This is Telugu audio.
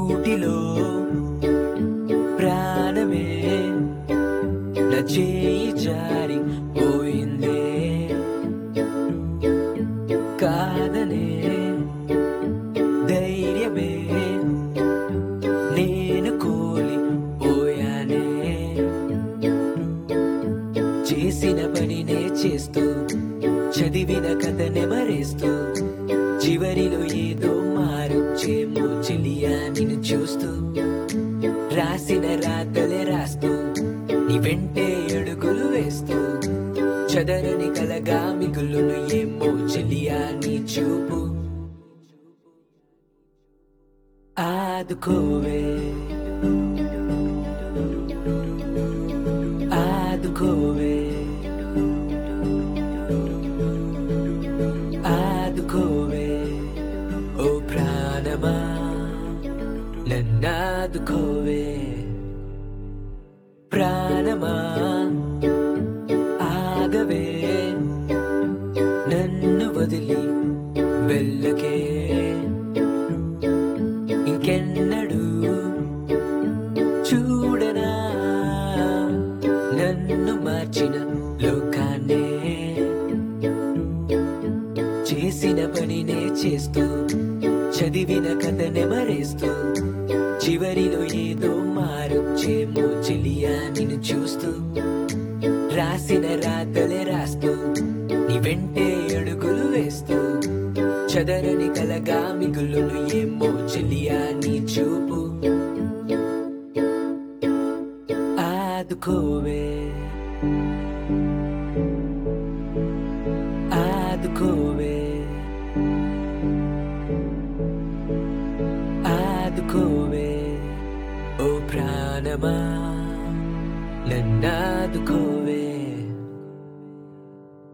గూటిలో ప్రాణమే నా చేయి జారి పోయిందే కాదనే ధైర్యమే నేను కోలి పోయానే చేసిన పనినే చేస్తూ చదివిన కథనే మరేస్తూ చివరిలో ఏదో మారుచ్చేమో చెలియా నిన్ను చూస్తూ రాసిన రాతలే రాస్తూ నీ వెంటే అడుగులు వేస్తూ చదరని కలగా మిగులును ఏమో చెలియా నీ చూపు ఆదుకోవే ఆదుకోవే ఆదుకోవే ఓ ప్రాణమా నన్నాదుకోవే ప్రాణమా ఆగవే నన్ను వదిలి వెళ్ళకే ఇంకెన్నడూ చూడనా నన్ను మార్చిన లోకాన్నే చేసిన పనినే చేస్తూ చదివిన కథనే మరేస్తూ చివరిలో ఏదో మారుచ్చేమో చెలియా నిన్ను చూస్తూ రాసిన రాతలే రాస్తూ నీ వెంటే అడుగులు వేస్తూ చదరని కలగా మిగులును ఏమో చెలియా నీ చూపు ఆదుకోవే ఆదుకోవే ఆదుకోవే ఓ ప్రాణమా నన్నాదుకోవే